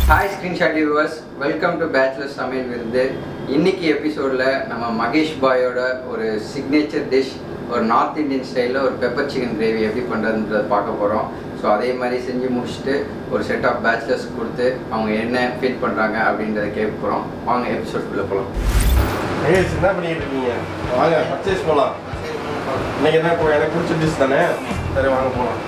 hi screenshot viewers welcome to bachelor சமையல் விருந்து இன்னைக்கு எபிசோடில் நம்ம மகேஷ் பாயோட ஒரு சிக்னேச்சர் டிஷ் ஒரு நார்த் இந்தியன் ஸ்டைலில் ஒரு பெப்பர் சிக்கன் கிரேவி எப்படி பண்ணுறதுன்றத பார்க்க போகிறோம் ஸோ அதே மாதிரி செஞ்சு முடிச்சுட்டு ஒரு செட் ஆஃப் பேச்சுலர்ஸ் கொடுத்து அவங்க என்ன ஃபீல் பண்ணுறாங்க அப்படின்றத கேட்க போகிறோம் வாங்க எபிசோட்குள்ளே போகலாம் மகேஷ் என்ன பண்ணிட்டு இருக்கீங்க வாங்க பர்ச்சேஸ் போகலாம் இன்னைக்கு என்ன இப்போ எனக்கு பிடிச்ச டிஷ் தானே சரி வாங்க போகலாம்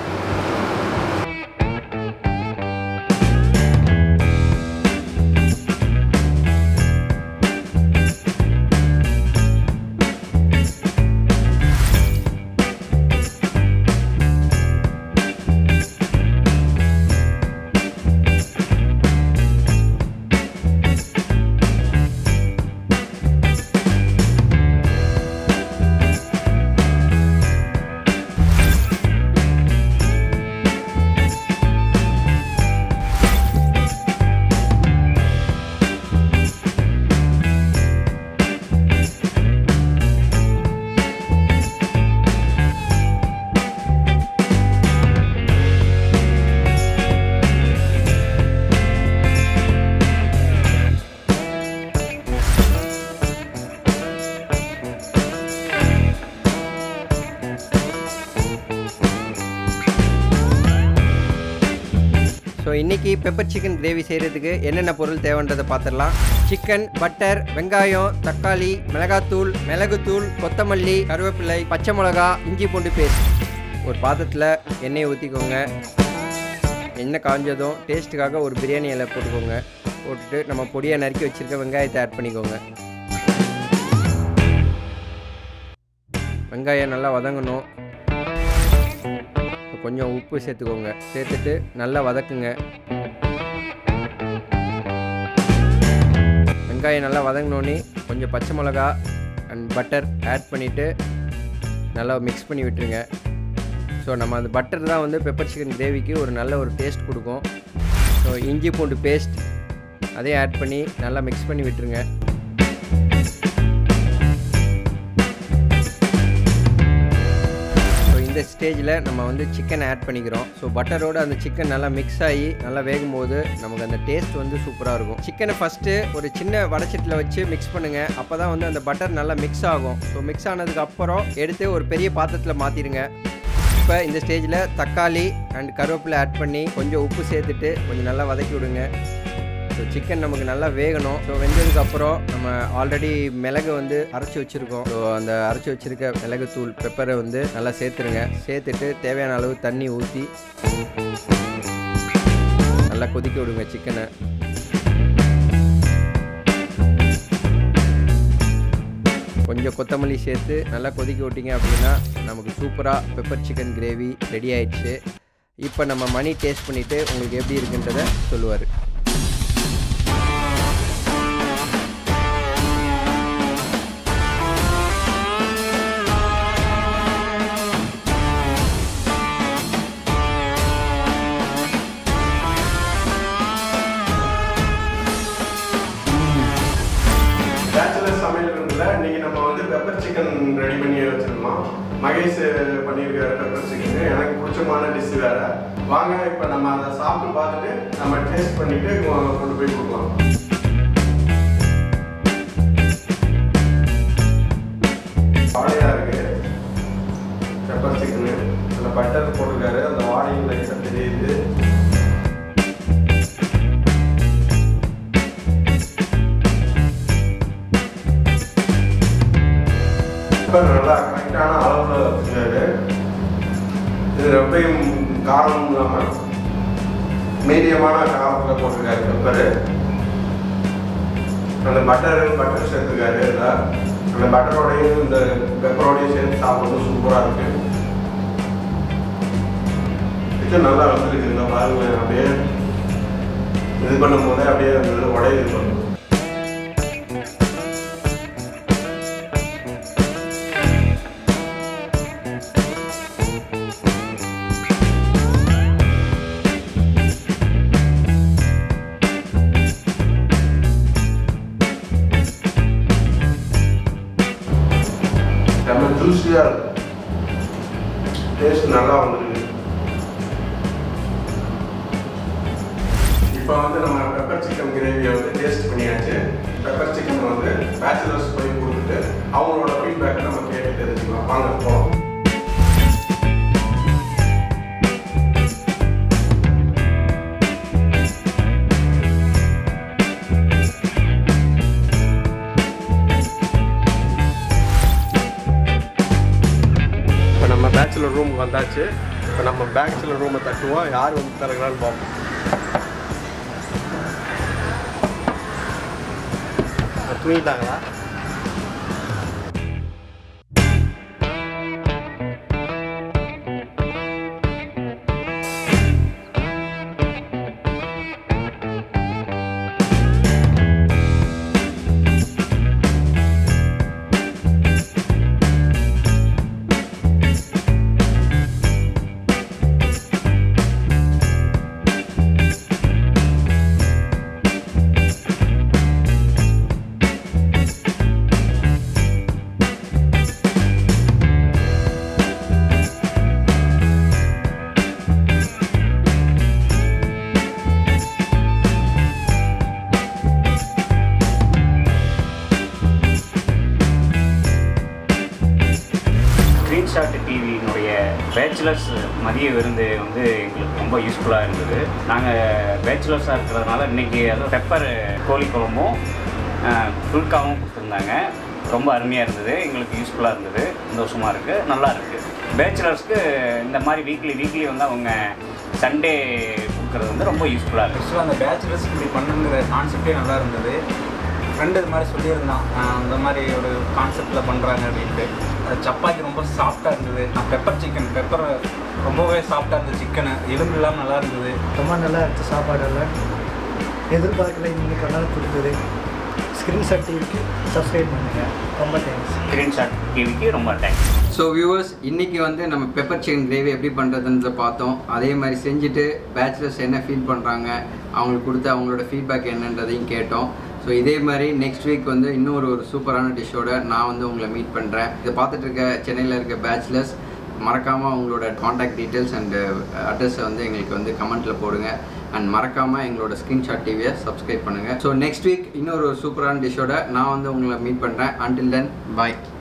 ஸோ இன்னைக்கு பெப்பர் சிக்கன் கிரேவி செய்கிறதுக்கு என்னென்ன பொருள் தேவைன்றதை பார்த்துடலாம் சிக்கன் பட்டர் வெங்காயம் தக்காளி மிளகாத்தூள் மிளகுத்தூள் கொத்தமல்லி கருவேப்பிலை பச்சை மிளகா இஞ்சி பூண்டு பேஸ்ட் ஒரு பாத்திரத்தில் எண்ணெயை ஊற்றிக்கோங்க எண்ணெய் காஞ்சதும் டேஸ்ட்டுக்காக ஒரு பிரியாணி இலை போட்டுக்கோங்க போட்டுட்டு நம்ம பொடியை நறுக்கி வச்சுருக்க வெங்காயத்தை ஆட் பண்ணிக்கோங்க வெங்காயம் நல்லா வதங்கணும் கொஞ்சம் உப்பு சேர்த்துக்கோங்க சேர்த்துட்டு நல்லா வதக்குங்க வெங்காயம் நல்லா வதங்கினோன்னே கொஞ்சம் பச்சை மிளகா அண்ட் பட்டர் ஆட் பண்ணிவிட்டு நல்லா மிக்ஸ் பண்ணி விட்டுருங்க ஸோ நம்ம அந்த பட்டர் தான் வந்து பெப்பர் சிக்கன் கிரேவிக்கு ஒரு நல்ல ஒரு டேஸ்ட் கொடுக்கும் ஸோ இஞ்சி பூண்டு பேஸ்ட் அதையும் ஆட் பண்ணி நல்லா மிக்ஸ் பண்ணி விட்டுருங்க ஸோ இந்த ஸ்டேஜில் நம்ம வந்து சிக்கன் ஆட் பண்ணிக்கிறோம் ஸோ பட்டரோட அந்த சிக்கன் நல்லா மிக்ஸ் ஆகி நல்லா வேகும் போது நமக்கு அந்த டேஸ்ட் வந்து சூப்பராக இருக்கும் சிக்கனை ஃபஸ்ட்டு ஒரு சின்ன வடச்சட்டில் வச்சு மிக்ஸ் பண்ணுங்கள் அப்போ தான் வந்து அந்த பட்டர் நல்லா மிக்ஸ் ஆகும் ஸோ மிக்ஸ் ஆனதுக்கு அப்புறம் எடுத்து ஒரு பெரிய பாத்திரத்தில் மாற்றிடுங்க இப்போ இந்த ஸ்டேஜில் தக்காளி அண்ட் கருவேப்பிலை ஆட் பண்ணி கொஞ்சம் உப்பு சேர்த்துட்டு கொஞ்சம் நல்லா வதக்கி விடுங்க ஸோ சிக்கன் நமக்கு நல்லா வேகணும் ஸோ வெந்ததுக்கு அப்புறம் நம்ம ஆல்ரெடி மிளகு வந்து அரைச்சி வச்சுருக்கோம் ஸோ அந்த அரைச்சி வச்சுருக்க மிளகு தூள் பெப்பரை வந்து நல்லா சேர்த்துருங்க சேர்த்துட்டு தேவையான அளவு தண்ணி ஊற்றி நல்லா கொதிக்க விடுங்க சிக்கனை கொஞ்சம் கொத்தமல்லி சேர்த்து நல்லா கொதிக்க விட்டீங்க அப்படின்னா நமக்கு சூப்பராக பெப்பர் சிக்கன் கிரேவி ரெடி ஆயிடுச்சு இப்போ நம்ம மணி டேஸ்ட் பண்ணிவிட்டு உங்களுக்கு எப்படி இருக்குன்றதை சொல்லுவார் பேச்சுலர் சமையல் விருந்தில் இன்னைக்கு நம்ம வந்து பெப்பர் சிக்கன் ரெடி பண்ணி வச்சிருக்கோம் மகேஷ் பண்ணியிருக்காரு பெப்பர் சிக்கன் எனக்கு பிடிச்சமான டிஷ் வேற வாங்க இப்போ நம்ம அதை சாப்பிட்டு பார்த்துட்டு நம்ம டேஸ்ட் பண்ணிட்டு கொ- கொண்டு போய் கொடுக்கலாம் வாடையா இருக்கு பெப்பர் சிக்கனு அதில் பட்டர் போட்டிருக்காரு அந்த வாடையும் லைட்டாக தெரியுது பெப்பர் நல்லா கரெக்டான அளவில் வச்சுருக்காரு இது ரொம்பவும் காரம் இல்லாமல் மீடியமான காரத்தில் போட்டிருக்காரு பெப்பரு அந்த பட்டர் பட்டர் சேர்த்துருக்காரு இதில் அந்த பட்டரோடையும் இந்த பெப்பரோடையும் சேர்த்து சாப்பிடுறது சூப்பராக இருக்கு இது நல்லா வந்துருக்கு இந்த பாருங்க அப்படியே இது பண்ணும் போதே அப்படியே அந்த உடையுது பண்ணும் நம்ம ஜூஸியாக இருக்கு டேஸ்ட் நல்லா வந்துருக்கு இப்போ இப்போ வந்து நம்ம பெப்பர் சிக்கன் கிரேவியை வந்து டேஸ்ட் பண்ணியாச்சு பெப்பர் சிக்கன் வந்து பேச்சுலர்ஸ் போய் கொடுத்துட்டு அவங்களோட ஃபீட்பேக்கை நம்ம கேட்டு தெரிஞ்சுக்கலாம் வாங்க போகலாம் இப்போ நம்ம பேச்சுலர் ரூமுக்கு வந்தாச்சு இப்போ நம்ம பேச்சுலர் ரூமை தட்டுவோம் யார் வந்து திறக்கிறான்னு பார்ப்போம் தூங்கிட்டாங்களா ஸ்க்ரீன்ஷாட் டிவியினுடைய பேச்சுலர்ஸ் மதிய விருந்து வந்து எங்களுக்கு ரொம்ப யூஸ்ஃபுல்லாக இருந்தது நாங்கள் பேச்சுலர்ஸாக இருக்கிறதுனால இன்றைக்கி அதுவும் பெப்பர் கோழி குழம்பும் புல்காவும் கொடுத்துருந்தாங்க ரொம்ப அருமையாக இருந்தது எங்களுக்கு யூஸ்ஃபுல்லாக இருந்தது சந்தோஷமாக இருக்குது நல்லா இருக்குது பேச்சுலர்ஸ்க்கு இந்த மாதிரி வீக்லி வீக்லி வந்து அவங்க சண்டே கொடுக்குறது வந்து ரொம்ப யூஸ்ஃபுல்லாக இருக்குது ஆக்சுவலாக அந்த பேச்சுலர்ஸ் இப்படி பண்ணுங்கிற கான்செப்டே நல்லா இருந்தது ஃப்ரெண்டு இது மாதிரி சொல்லியிருந்தான் ஆஹ் அந்த மாதிரி ஒரு கான்செப்டில் பண்ணுறாங்க அப்படின்ட்டு அது சப்பாத்தி ரொம்ப சாஃப்டாக இருந்தது பெப்பர் சிக்கன் பெப்பர் ரொம்பவே சாஃப்டாக இருந்தது சிக்கனு எலும்பு இல்லாமல் நல்லா இருந்தது ரொம்ப நல்லா இருந்துச்சு சாப்பாடெல்லாம் எதிர்பார்க்கல நீங்கள் கொண்டாந்து கொடுத்தது ஸ்க்ரீன்ஷாட் டிவிக்கு சப்ஸ்கிரைப் பண்ணுங்கள் ரொம்ப தேங்க்ஸ் ஸ்க்ரீன்ஷாட் டிவிக்கு ரொம்ப தேங்க்ஸ் ஸோ வியூவர்ஸ் இன்னைக்கு வந்து நம்ம பெப்பர் சிக்கன் கிரேவி எப்படி பண்ணுறதுன்றத பார்த்தோம் அதே மாதிரி செஞ்சுட்டு பேச்சுலர்ஸ் என்ன ஃபீல் பண்ணுறாங்க அவங்களுக்கு கொடுத்த அவங்களோட ஃபீட்பேக் என்னன்றதையும் கேட்டோம் ஸோ இதே மாதிரி நெக்ஸ்ட் வீக் வந்து இன்னொரு ஒரு சூப்பரான டிஷ்ஷோட நான் வந்து உங்களை மீட் பண்ணுறேன் இதை பார்த்துட்டு இருக்க சென்னையில் இருக்க பேச்சுலர்ஸ் மறக்காமல் உங்களோட காண்டாக்ட் டீட்டெயில்ஸ் அண்டு அட்ரஸை வந்து எங்களுக்கு வந்து கமெண்ட்டில் போடுங்க அண்ட் மறக்காமல் எங்களோட ஸ்க்ரீன்ஷாட் டிவியை சப்ஸ்கிரைப் பண்ணுங்கள் ஸோ நெக்ஸ்ட் வீக் இன்னொரு சூப்பரான டிஷ்ஷோட நான் வந்து உங்களை மீட் பண்ணுறேன் அன்டில் தென் பாய்